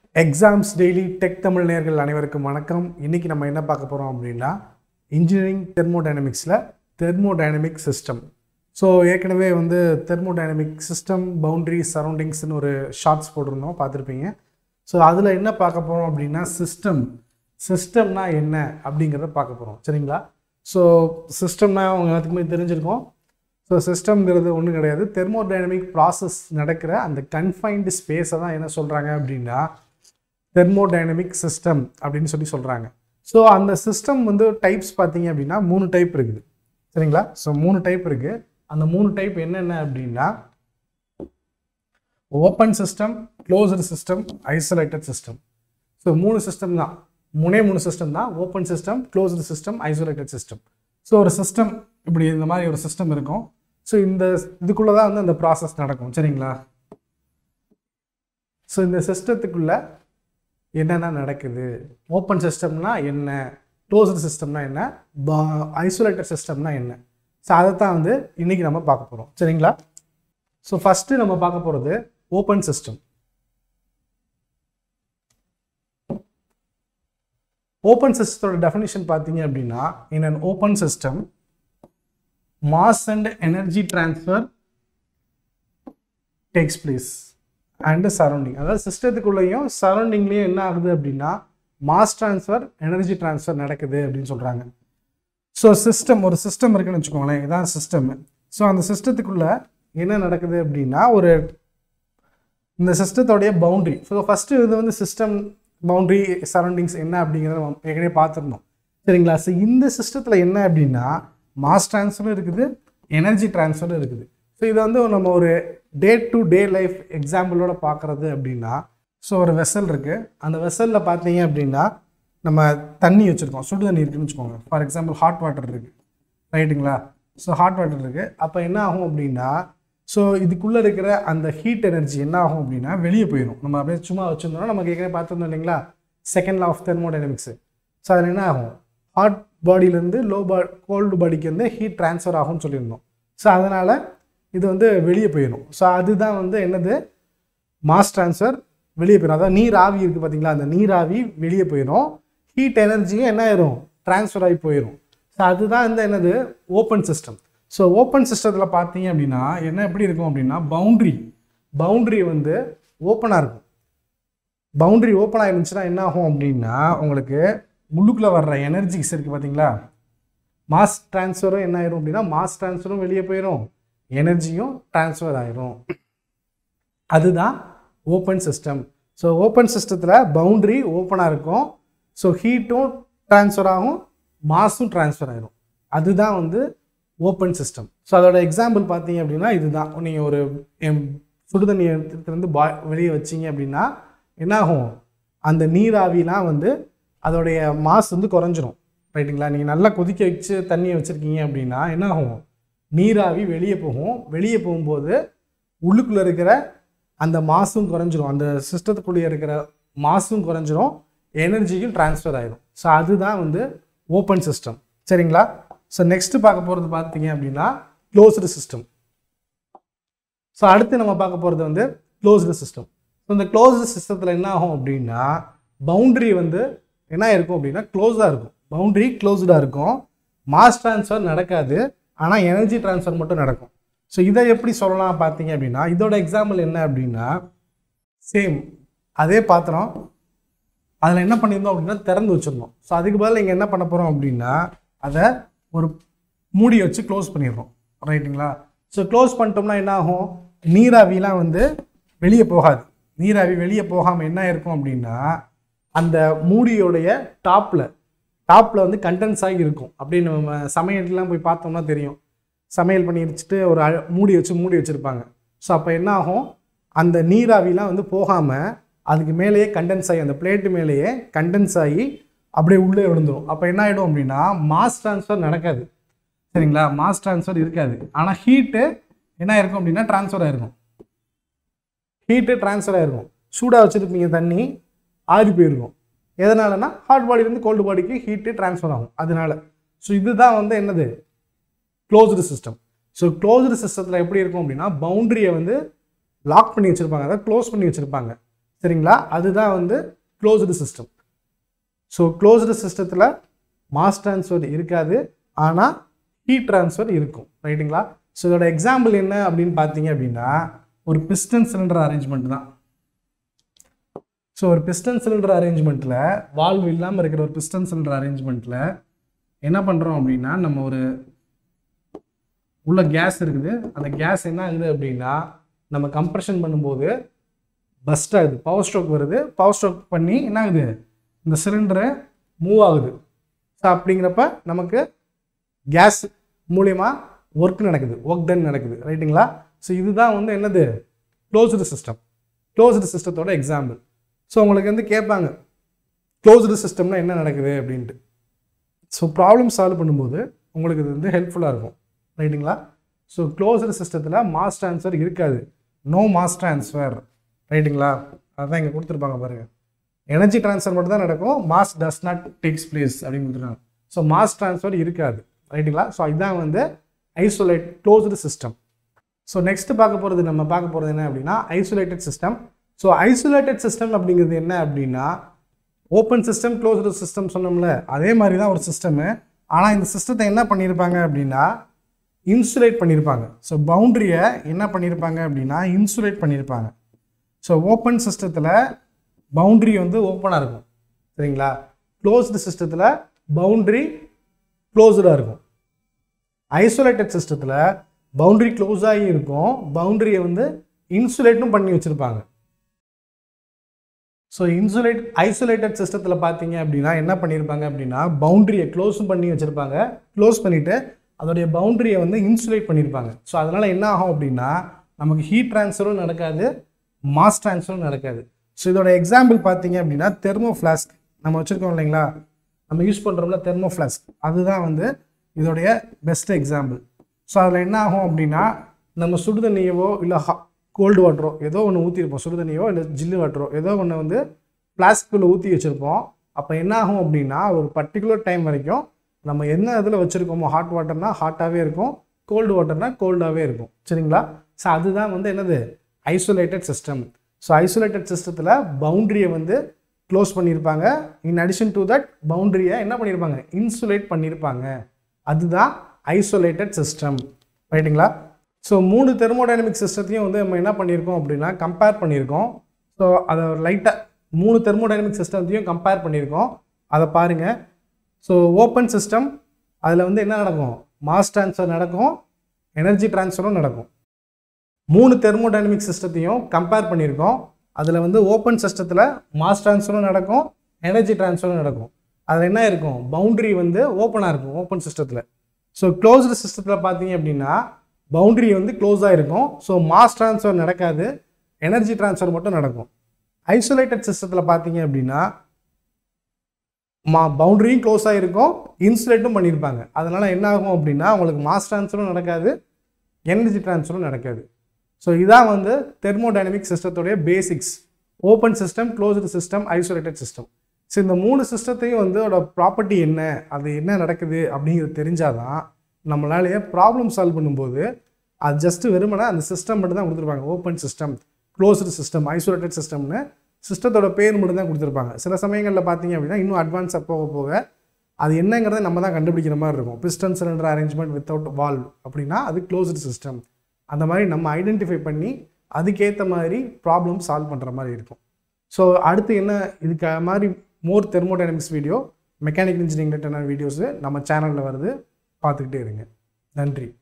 exams daily tech Tamil நேயர்கள் அனைவருக்கும் வணக்கம் இன்னைக்கு நம்ம என்ன பார்க்க போகிறோம் அப்படின்னா இன்ஜினியரிங் தெர்மோடைனமிக்ஸில் தெர்மோடைனமிக் சிஸ்டம் ஸோ ஏற்கனவே வந்து தெர்மோடைனமிக் சிஸ்டம் பவுண்டரி சரௌண்டிங்ஸ்னு ஒரு ஷார்ட்ஸ் போட்டிருந்தோம் பார்த்துருப்பீங்க ஸோ அதில் என்ன பார்க்க போகிறோம் அப்படின்னா சிஸ்டம் சிஸ்டம்னா என்ன அப்படிங்கிறத பார்க்க போகிறோம் சரிங்களா ஸோ சிஸ்டம்னா அவங்க எல்லாத்துக்குமே தெரிஞ்சிருக்கோம் ஸோ சிஸ்டம்ங்கிறது ஒன்றும் கிடையாது தெர்மோடைனமிக் ப்ராசஸ் நடக்கிற அந்த கன்ஃபைன்டு ஸ்பேஸை தான் என்ன சொல்கிறாங்க அப்படின்னா தெர்மோடைனமிக் சிஸ்டம் அப்படின்னு சொல்லி சொல்கிறாங்க ஸோ அந்த சிஸ்டம் வந்து டைப்ஸ் பார்த்தீங்க அப்படின்னா மூணு டைப் இருக்குது சரிங்களா ஸோ மூணு டைப் இருக்குது அந்த மூணு டைப் என்னென்ன அப்படின்னா open system closed system isolated system so மூணு சிஸ்டம் தான் மூணே மூணு சிஸ்டம் தான் open system closed system isolated system so ஒரு சிஸ்டம் இப்படி இந்த மாதிரி ஒரு சிஸ்டம் இருக்கும் ஸோ இந்த இதுக்குள்ளே தான் வந்து அந்த ப்ராசஸ் நடக்கும் சரிங்களா ஸோ இந்த சிஸ்டத்துக்குள்ள என்னென்ன நடக்குது ஓப்பன் சிஸ்டம்னா என்ன க்ளோஸ்டு சிஸ்டம்னா என்ன ஐசோலேட்டட் சிஸ்டம்னா என்ன ஸோ அதை தான் வந்து இன்றைக்கி நம்ம பார்க்க போகிறோம் சரிங்களா ஸோ ஃபஸ்ட்டு நம்ம பார்க்க போகிறது ஓப்பன் சிஸ்டம் ஓப்பன் சிஸ்டத்தோட டெஃபினிஷன் பார்த்தீங்க அப்படின்னா in an open system mass and energy transfer takes place and surrounding அதாவது சிஸ்டத்துக்குள்ளேயும் சரௌண்டிங்லேயும் என்ன ஆகுது அப்படின்னா மாஸ் ட்ரான்ஸ்ஃபர் எனர்ஜி ட்ரான்ஸ்ஃபர் நடக்குது அப்படின்னு சொல்கிறாங்க ஸோ சிஸ்டம் ஒரு சிஸ்டம் இருக்குன்னு வச்சுக்கோங்களேன் இதான் சிஸ்டம் ஸோ அந்த சிஸ்டத்துக்குள்ளே என்ன நடக்குது அப்படின்னா ஒரு இந்த சிஸ்டத்தோடைய பவுண்ட்ரி ஸோ ஃபஸ்ட்டு இது வந்து சிஸ்டம் பவுண்ட்ரி சரௌண்டிங்ஸ் என்ன அப்படிங்கிறத நம்ம ஏற்கனவே பார்த்துருந்தோம் சரிங்களா ஸோ இந்த சிஸ்டத்தில் என்ன அப்படின்னா மாஸ் ட்ரான்ஸ்ஃபரும் இருக்குது எனர்ஜி ட்ரான்ஸ்ஃபரும் இருக்குது ஸோ இதை வந்து நம்ம ஒரு டே டு டே லைஃப் எக்ஸாம்பிளோட பார்க்குறது அப்படின்னா ஸோ ஒரு வெசல் இருக்குது அந்த வெசலில் பார்த்தீங்க அப்படின்னா நம்ம தண்ணி வச்சுருக்கோம் சுடு தண்ணி இருக்குன்னு வச்சுக்கோங்க ஃபார் எக்ஸாம்பிள் ஹாட் வாட்டர் இருக்குது ரைட்டுங்களா ஸோ ஹாட் வாட்டர் இருக்குது அப்போ என்ன ஆகும் அப்படின்னா ஸோ இதுக்குள்ளே இருக்கிற அந்த ஹீட் எனர்ஜி என்ன ஆகும் அப்படின்னா வெளியே போயிடும் நம்ம அப்படியே சும்மா வச்சுருந்தோம்னா நமக்கு ஏற்கனவே பார்த்துருந்தோம் இல்லைங்களா second law of thermodynamics so அதில் என்ன ஆகும் ஹாட் பாடியிலேருந்து லோ பா கோல்டு பாடிக்கு வந்து ஹீட் ட்ரான்ஸ்ஃபர் ஆகும்னு சொல்லியிருந்தோம் ஸோ அதனால் இது வந்து வெளியே போயிடும் ஸோ அதுதான் வந்து என்னது மாஸ் ட்ரான்ஸ்ஃபர் வெளியே போயிடும் அதாவது நீர் ஆவி இருக்குது பார்த்தீங்களா அந்த நீர் ஆவி வெளியே போயிடும் ஹீட் எனர்ஜியும் என்ன ஆயிரும் ட்ரான்ஸ்ஃபர் ஆகி போயிடும் ஸோ அதுதான் வந்து என்னது ஓப்பன் சிஸ்டம் ஸோ ஓப்பன் சிஸ்டத்தில் பார்த்தீங்க அப்படின்னா என்ன எப்படி இருக்கும் அப்படின்னா பவுண்ட்ரி பவுண்ட்ரி வந்து ஓப்பனாக இருக்கும் பவுண்ட்ரி ஓப்பனாக இருந்துச்சுன்னா என்ன ஆகும் அப்படின்னா உங்களுக்கு உள்ளுக்குள்ளே வர்ற எனர்ஜிஸ் இருக்குது பார்த்தீங்களா மாஸ் ட்ரான்ஸ்ஃபரும் என்ன ஆயிரும் அப்படின்னா மாஸ் ட்ரான்ஸ்ஃபரும் வெளியே போயிடும் எனர்ஜியும் ட்ரான்ஸ்ஃபர் ஆயிரும் அதுதான் ஓப்பன் சிஸ்டம் ஸோ ஓப்பன் சிஸ்டத்தில் பவுண்ட்ரி ஓப்பனாக இருக்கும் ஸோ ஹீட்டும் ட்ரான்ஸ்ஃபர் ஆகும் மாஸும் ட்ரான்ஸ்ஃபர் ஆயிரும் அதுதான் வந்து ஓப்பன் சிஸ்டம் ஸோ அதோட எக்ஸாம்பிள் பார்த்தீங்க அப்படின்னா இதுதான் நீங்கள் ஒரு சுடுதண்ணி எடுத்துகிட்டு பா வெளியே வச்சிங்க அப்படின்னா என்ன ஆகும் அந்த நீராவிலாம் வந்து அதோடைய மாஸ் வந்து குறைஞ்சிரும் ரைட்டுங்களா நீங்கள் நல்லா கொதிக்க வச்சு தண்ணியை வச்சுருக்கீங்க அப்படின்னா என்ன ஆகும் நீராவி வெளியே போகும் வெளியே போகும்போது உள்ளுக்குள்ளே இருக்கிற அந்த மாசும் குறைஞ்சிரும் அந்த சிஸ்டத்துக்குள்ளே இருக்கிற மாசும் குறைஞ்சிரும் எனர்ஜியும் ட்ரான்ஸ்ஃபர் ஆயிடும் ஸோ அதுதான் வந்து ஓப்பன் சிஸ்டம் சரிங்களா ஸோ நெக்ஸ்ட்டு பார்க்க போகிறது பார்த்தீங்க அப்படின்னா க்ளோஸ்டு சிஸ்டம் ஸோ அடுத்து நம்ம பார்க்க போகிறது வந்து க்ளோஸ்டு சிஸ்டம் ஸோ இந்த க்ளோஸ்டு சிஸ்டத்தில் என்ன ஆகும் அப்படின்னா பவுண்ட்ரி வந்து என்ன இருக்கும் அப்படின்னா க்ளோஸாக இருக்கும் பவுண்ட்ரி க்ளோஸ்டாக இருக்கும் மாஸ் ட்ரான்ஸ்ஃபர் நடக்காது ஆனால் எனர்ஜி ட்ரான்ஸ்ஃபர் மட்டும் நடக்கும் ஸோ இதை எப்படி சொல்லலாம் பார்த்தீங்க அப்படின்னா இதோட எக்ஸாம்பிள் என்ன அப்படின்னா சேம் அதே பாத்திரம் அதில் என்ன பண்ணியிருந்தோம் அப்படின்னா திறந்து வச்சுருந்தோம் ஸோ அதுக்கு பதில் இங்கே என்ன பண்ண போகிறோம் அப்படின்னா அதை ஒரு மூடி வச்சு க்ளோஸ் பண்ணிடுறோம் ரைட்டுங்களா ஸோ க்ளோஸ் பண்ணிட்டோம்னா என்ன ஆகும் நீராவிலாம் வந்து வெளியே போகாது நீராவி வெளியே போகாமல் என்ன இருக்கும் அப்படின்னா அந்த மூடியோடைய டாப்பில் டாப்பில் வந்து கண்டென்ஸ் ஆகி இருக்கும் அப்படின்னு நம்ம சமையல்லாம் போய் பார்த்தோம்னா தெரியும் சமையல் பண்ணி வச்சுட்டு ஒரு அழ- மூடி வச்சு மூடி வச்சுருப்பாங்க ஸோ அப்போ என்ன ஆகும் அந்த நீராவிலாம் வந்து போகாமல் அதுக்கு மேலேயே கண்டென்ஸ் ஆகி அந்த பிளேட்டு மேலேயே கண்டென்ஸ் ஆகி அப்படியே உள்ளே விழுந்துடும் அப்போ என்ன ஆகிடும் அப்படின்னா மாஸ் ட்ரான்ஸ்ஃபர் நடக்காது சரிங்களா மாஸ் ட்ரான்ஸ்ஃபர் இருக்காது ஆனால் ஹீட்டு என்ன இருக்கும் அப்படின்னா ட்ரான்ஸ்ஃபர் ஆயிருக்கும் ஹீட்டு ட்ரான்ஸ்ஃபர் ஆயிருக்கும் சூடாக வச்சுருப்பீங்க தண்ணி ஆறி போயிருக்கும் எதனாலனா ஹாட் பாடியிலேருந்து கோல்டு பாடிக்கு ஹீட்டு ட்ரான்ஸ்ஃபர் ஆகும் அதனால ஸோ இதுதான் வந்து என்னது க்ளோஸ்டு சிஸ்டம் ஸோ க்ளோஸ்டு சிஸ்டத்தில் எப்படி இருக்கும் அப்படின்னா பவுண்டரியை வந்து லாக் பண்ணி வச்சுருப்பாங்க அதாவது க்ளோஸ் பண்ணி வச்சுருப்பாங்க சரிங்களா அதுதான் வந்து க்ளோஸ்டு சிஸ்டம் ஸோ க்ளோஸ்டு சிஸ்டத்தில் மாஸ் ட்ரான்ஸ்ஃபர் இருக்காது ஆனால் ஹீட் ட்ரான்ஸ்ஃபர் இருக்கும் ரைட்டுங்களா ஸோ இதோட எக்ஸாம்பிள் என்ன அப்படின்னு பார்த்தீங்க அப்படின்னா ஒரு பிஸ்டன் சிலிண்டர் அரேஞ்ச்மெண்ட் தான் ஸோ ஒரு பிஸ்டன் சிலிண்டர் அரேஞ்ச்மெண்ட்டில் வால்வ் இல்லாமல் இருக்கிற ஒரு பிஸ்டன் சிலிண்டர் அரேஞ்ச்மெண்ட்டில் என்ன பண்ணுறோம் அப்படின்னா நம்ம ஒரு உள்ள கேஸ் இருக்குது அந்த கேஸ் என்ன ஆகுது அப்படின்னா நம்ம கம்ப்ரெஷன் பண்ணும்போது பஸ்ட் ஆகுது பவர் ஸ்ட்ரோக் வருது பவர் ஸ்ட்ரோக் பண்ணி என்ன ஆகுது இந்த சிலிண்டரு மூவ் ஆகுது ஸோ அப்படிங்கிறப்ப நமக்கு கேஸ் மூலியமாக ஒர்க் நடக்குது ஒர்க் டன் நடக்குது ரைட்டுங்களா ஸோ இதுதான் வந்து என்னது க்ளோஸ்டு சிஸ்டம் க்ளோஸ்டு சிஸ்டத்தோட எக்ஸாம்பிள் ஸோ உங்களுக்கு வந்து கேட்பாங்க க்ளோஸ்டு சிஸ்டம்னா என்ன நடக்குது அப்படின்ட்டு ஸோ ப்ராப்ளம் சால்வ் பண்ணும்போது உங்களுக்கு இது வந்து ஹெல்ப்ஃபுல்லாக இருக்கும் ரைட்டுங்களா ஸோ க்ளோஸ்டு சிஸ்டத்தில் மாஸ் ட்ரான்ஸ்ஃபர் இருக்காது நோ மாஸ் ட்ரான்ஸ்ஃபர் ரைட்டுங்களா அதுதான் இங்கே கொடுத்துருப்பாங்க பாருங்கள் எனர்ஜி ட்ரான்ஸ்ஃபர் மட்டும் தான் நடக்கும் mass does not takes place அப்படின்னு கொடுத்துருக்காங்க ஸோ மாஸ் ட்ரான்ஸ்ஃபர் இருக்காது ரைட்டுங்களா ஸோ இதுதான் வந்து isolate closed system so next பார்க்க போகிறது நம்ம பார்க்க போகிறது என்ன அப்படின்னா isolated system so isolated system அப்படிங்கிறது என்ன அப்படின்னா ஓப்பன் சிஸ்டம் க்ளோஸ்டு சிஸ்டம் சொன்னோம்ல அதே மாதிரி தான் ஒரு சிஸ்டமு ஆனால் இந்த சிஸ்டத்தை என்ன பண்ணியிருப்பாங்க அப்படின்னா இன்சுலேட் பண்ணியிருப்பாங்க ஸோ பவுண்ட்ரியை என்ன பண்ணியிருப்பாங்க அப்படின்னா இன்சுலேட் பண்ணியிருப்பாங்க ஸோ ஓப்பன் சிஸ்டத்தில் பவுண்ட்ரி வந்து ஓப்பனாக இருக்கும் சரிங்களா க்ளோஸ்டு சிஸ்டத்தில் பவுண்ட்ரி க்ளோஸ்டாக இருக்கும் ஐசோலேட்டட் சிஸ்டத்தில் பவுண்ட்ரி க்ளோஸ் ஆகி இருக்கும் பவுண்ட்ரியை வந்து இன்சுலேட்டும் பண்ணி வச்சுருப்பாங்க ஸோ இன்சுலேட் ஐசோலேட்டட் சிஸ்டத்தில் பார்த்தீங்க அப்படின்னா என்ன பண்ணியிருப்பாங்க அப்படின்னா பவுண்ட்ரியை க்ளோஸும் பண்ணி வச்சுருப்பாங்க க்ளோஸ் பண்ணிவிட்டு அதோடைய பவுண்ட்ரியை வந்து இன்சுலேட் பண்ணியிருப்பாங்க ஸோ அதனால் என்ன ஆகும் அப்படின்னா நமக்கு ஹீட் ட்ரான்ஸ்ஃபரும் நடக்காது மாஸ் ட்ரான்ஸ்ஃபரும் நடக்காது ஸோ இதோட எக்ஸாம்பிள் பார்த்தீங்க அப்படின்னா தெர்மோ ஃப்ளாஸ்க் நம்ம வச்சுருக்கோம் இல்லைங்களா நம்ம யூஸ் பண்ணுறோம்ல தெர்மோ ஃப்ளாஸ்க் அதுதான் வந்து இதோடைய பெஸ்ட் எக்ஸாம்பிள் ஸோ அதில் என்ன ஆகும் அப்படின்னா நம்ம சுடு தண்ணியவோ இல்லை ஹா கோல்டு வாட்டரோ ஏதோ ஒன்று ஊற்றிருப்போம் சுடு தண்ணியோ இல்லை ஜில்லு வாட்டரோ ஏதோ ஒன்று வந்து பிளாஸ்டிக்கில் ஊற்றி வச்சுருப்போம் அப்போ என்ன ஆகும் அப்படின்னா ஒரு பர்டிகுலர் டைம் வரைக்கும் நம்ம என்ன இதில் வச்சுருக்கோமோ ஹாட் வாட்டர்னா ஹாட்டாகவே இருக்கும் கோல்டு வாட்டர்னா கோல்டாகவே இருக்கும் சரிங்களா ஸோ அதுதான் வந்து என்னது ஐசோலேட்டட் சிஸ்டம் ஸோ ஐசோலேட்டட் சிஸ்டத்தில் பவுண்ட்ரியை வந்து க்ளோஸ் பண்ணியிருப்பாங்க இன் அடிஷன் டு தட் பவுண்ட்ரியை என்ன பண்ணியிருப்பாங்க இன்சுலேட் பண்ணியிருப்பாங்க அதுதான் ஐசோலேட்டட் சிஸ்டம் ரைட்டுங்களா ஸோ மூணு தெர்மோடைனமிக் சிஸ்டத்தையும் வந்து நம்ம என்ன பண்ணியிருக்கோம் அப்படின்னா கம்பேர் பண்ணியிருக்கோம் ஸோ அதை லைட்டாக மூணு தெர்மோடைனமிக் சிஸ்டத்தையும் கம்பேர் பண்ணியிருக்கோம் அதை பாருங்கள் ஸோ ஓப்பன் சிஸ்டம் அதில் வந்து என்ன நடக்கும் மாஸ் ட்ரான்ஸ்ஃபர் நடக்கும் எனர்ஜி ட்ரான்ஸ்ஃபரும் நடக்கும் மூணு தெர்மோடைனமிக் சிஸ்டத்தையும் கம்பேர் பண்ணியிருக்கோம் அதில் வந்து ஓப்பன் சிஸ்டத்தில் மாஸ் ட்ரான்ஸ்ஃபரும் நடக்கும் எனர்ஜி ட்ரான்ஸ்ஃபரும் நடக்கும் அதில் என்ன இருக்கும் பவுண்ட்ரி வந்து ஓப்பனாக இருக்கும் ஓப்பன் சிஸ்டத்தில் ஸோ க்ளோஸ்டு சிஸ்டத்தில் பார்த்தீங்க அப்படின்னா பவுண்ட்ரி வந்து க்ளோஸாக இருக்கும் ஸோ மாஸ் ட்ரான்ஸ்ஃபர் நடக்காது எனர்ஜி ட்ரான்ஸ்ஃபர் மட்டும் நடக்கும் ஐசோலேட்டட் சிஸ்டத்தில் பார்த்தீங்க அப்படின்னா மா பவுண்டரியும் க்ளோஸ் ஆகிருக்கும் இன்சுலேட்டும் பண்ணியிருப்பாங்க அதனால் என்ன ஆகும் அப்படின்னா உங்களுக்கு மாஸ் ட்ரான்ஸ்ஃபரும் நடக்காது எனர்ஜி ட்ரான்ஸ்ஃபரும் நடக்காது ஸோ இதான் வந்து தெர்மோடைனமிக் சிஸ்டத்துடைய basics open system closed system isolated system so இந்த மூணு சிஸ்டத்தையும் வந்து அதோட ப்ராப்பர்ட்டி என்ன அது என்ன நடக்குது அப்படிங்கிறது தெரிஞ்சாதான் நம்மளாலேயே ப்ராப்ளம் சால்வ் பண்ணும்போது அது ஜஸ்ட்டு வெறுமனே அந்த சிஸ்டம் மட்டும் தான் கொடுத்துருப்பாங்க open system closed system isolated சிஸ்டம்னு சிஸ்டத்தோட பேர் மட்டும் தான் கொடுத்துருப்பாங்க சில சமயங்களில் பார்த்தீங்க அப்படின்னா இன்னும் அட்வான்ஸாக போக போக அது என்னங்கிறத நம்ம தான் கண்டுபிடிக்கிற மாதிரி இருக்கும் piston cylinder arrangement without valve அப்படின்னா அது க்ளோஸ்டு சிஸ்டம் அந்த மாதிரி நம்ம ஐடென்டிஃபை பண்ணி அதுக்கேற்ற மாதிரி ப்ராப்ளம் சால்வ் பண்ணுற மாதிரி இருக்கும் ஸோ அடுத்து என்ன இதுக்கு மாதிரி more thermodynamics video mechanical engineering ரிலேட்டடான வீடியோஸு நம்ம சேனலில் வருது பார்த்துக்கிட்டே இருங்க நன்றி